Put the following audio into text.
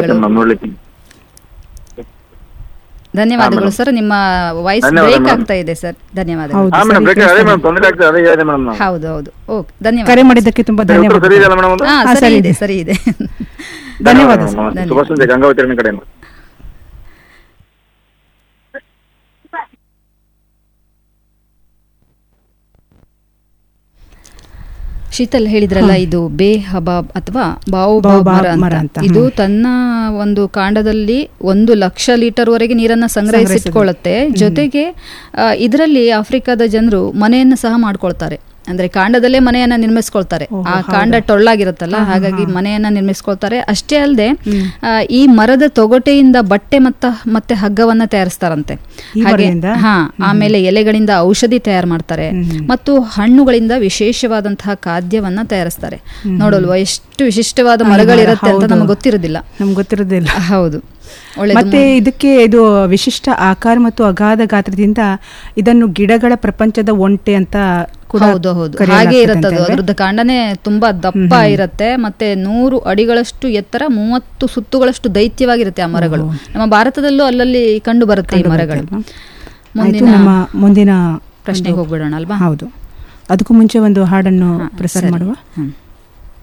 ಧನ್ಯವಾದಗಳು ಮೇಡಮ್ ನೋಡ್ಲಿಕ್ಕೆ ಧನ್ಯವಾದಗಳು ಸರ್ ನಿಮ್ಮ ವಾಯ್ಸ್ ಧನ್ಯವಾದ ಬ್ರೇಕ್ ಮೇಡಮ್. ಆಗ್ತಾ ಇದೆ ಸರ್ ಧನ್ಯವಾದಗಳು ಹೌದು ಹಾ ಸರಿ, ಮೇಡಮ್ ಬೇಕಾದ್ರೆ ಅದೇ ಕೇಳಿಸ್ತಾ ಮೇಡಮ್ ತೊಂದರೆ ಆಗ್ತದೆ ಅದೇ ಹೇಳಿದೆ ಮೇಡಮ್ ನಾವು ಹೌದು ಹೌದು ಓಕೆ ಧನ್ಯವಾದ ಕರೆ ಮಾಡಿದ್ದಕ್ಕೆ ತುಂಬಾ ಉತ್ತರ ಸರಿ ಧನ್ಯವಾದ ಇದೆಯಲ್ಲ ಮೇಡಮ್ ಅದು ಹಾ ಹಾ, ಸರಿ ಸರಿ ಇದೆ ಇದೆ. ಸರಿ ಇದೆ ಧನ್ಯವಾದ ಮೇಡಮ್. ಸರ್ ನಮಸ್ತೆ. ಶುಭ ಸಂಜೆ ಗಂಗಾವತಿ ಕಡೆಯಿಂದ ಶೀತಲ್ ಹೇಳಿದ್ರಲ್ಲ ಇದು ಬೇ ಹಬಾಬ್ ಅಥವಾ ಬಾವುಬಾಬ್ ಬಾವುಬಾಬ್ ಮರ ಮರ ಅಂತ ಅಂತ, ಇದು ತನ್ನ ಒಂದು ಕಾಂಡದಲ್ಲಿ ಒಂದು ಲಕ್ಷ ಲೀಟರ್ ವರೆಗೆ ನೀರನ್ನ ಸಂಗ್ರಹಿಸಿಟ್ಕೊಳ್ಳುತ್ತೆ ಜೊತೆಗೆ ಇದರಲ್ಲಿ ಆಫ್ರಿಕಾದ ಜನರು ಮನೆಯನ್ನು ಸಹ ಮಾಡ್ಕೊಳ್ತಾರೆ ಅಂದ್ರೆ ಕಾಂಡದಲ್ಲೇ ಮನೆಯನ್ನ ನಿರ್ಮಿಸ್ಕೊಳ್ತಾರೆ ಆ ಕಾಂಡ ಟೊಳ್ಳಾಗಿರುತ್ತಲ್ಲ ಹಾಗಾಗಿ ಮನೆಯನ್ನ ನಿರ್ಮಿಸ್ಕೊಳ್ತಾರೆ ಅಷ್ಟೇ ಅಲ್ಲದೆ ಈ ಮರದ ತೊಗಟೆಯಿಂದ ಬಟ್ಟೆ ಮತ್ತ ಮತ್ತೆ ಹಗ್ಗವನ್ನ ತಯಾರಿಸ್ತಾರಂತೆ ಈ ಹಾಗೆ ಮರದಿಂದ? ಹಾ ಆಮೇಲೆ ಎಲೆಗಳಿಂದ ಔಷಧಿ ತಯಾರು ಮಾಡ್ತಾರೆ ಮತ್ತು ಹಣ್ಣುಗಳಿಂದ ವಿಶೇಷವಾದಂತಹ ಖಾದ್ಯವನ್ನ ತಯಾರಿಸ್ತಾರೆ ನೋಡಲ್ವಾ ಎಷ್ಟು ವಿಶಿಷ್ಟವಾದ ಮರಗಳಿರುತ್ತೆ ಅಂತ ನಮಗೆ ಗೊತ್ತಿರೋದಿಲ್ಲ ನಮ್ಗೆ ಗೊತ್ತಿರೋದಿಲ್ಲ ಹೌದು ಒಳ್ಳೆ ಮತ್ತೆ ಇದಕ್ಕೆ ಇದು ವಿಶಿಷ್ಟ ಆಕಾರ ಮತ್ತು ಅಗಾಧ ಗಾತ್ರದಿಂದ ಇದನ್ನು ಗಿಡಗಳ ಪ್ರಪಂಚದ ಒಂಟೆ ಅಂತ ಕೂಡ ಹೌದು ಹೌದು ಹಾಗೆ ಕರೆಯಲಾಗ್ತದೆ ಇರುತ್ತೆ ಅದು ಅಂತಂದ್ರೆ. ಅದ್ರದ್ದು ಕಾಂಡನೇ ತುಂಬಾ ದಪ್ಪ ಇರುತ್ತೆ ಮತ್ತೆ ನೂರು ಅಡಿಗಳಷ್ಟು ಎತ್ತರ ಮೂವತ್ತು ಸುತ್ತುಗಳಷ್ಟು ದೈತ್ಯವಾಗಿರುತ್ತೆ ಆ ಮರಗಳು ನಮ್ಮ ಭಾರತದಲ್ಲೂ ಅಲ್ಲಲ್ಲಿ ಕಂಡು ಬರುತ್ತೆ ಈ ಮರಗಳು ಅಲ್ವಾ? ಆಯ್ತು ಮುಂದಿನ ನಮ್ಮ ಮುಂದಿನ ಪ್ರಶ್ನೆಗೆ ಹೋಗ್ಬಿಡೋಣ ಅಲ್ವಾ ಹೌದು ಅದಕ್ಕೂ ಮುಂಚೆ ಒಂದು ಹಾಡನ್ನು ಹಾ, ಪ್ರಸಾರ ಸರಿ. ಮಾಡುವ ಹ್ಮ್.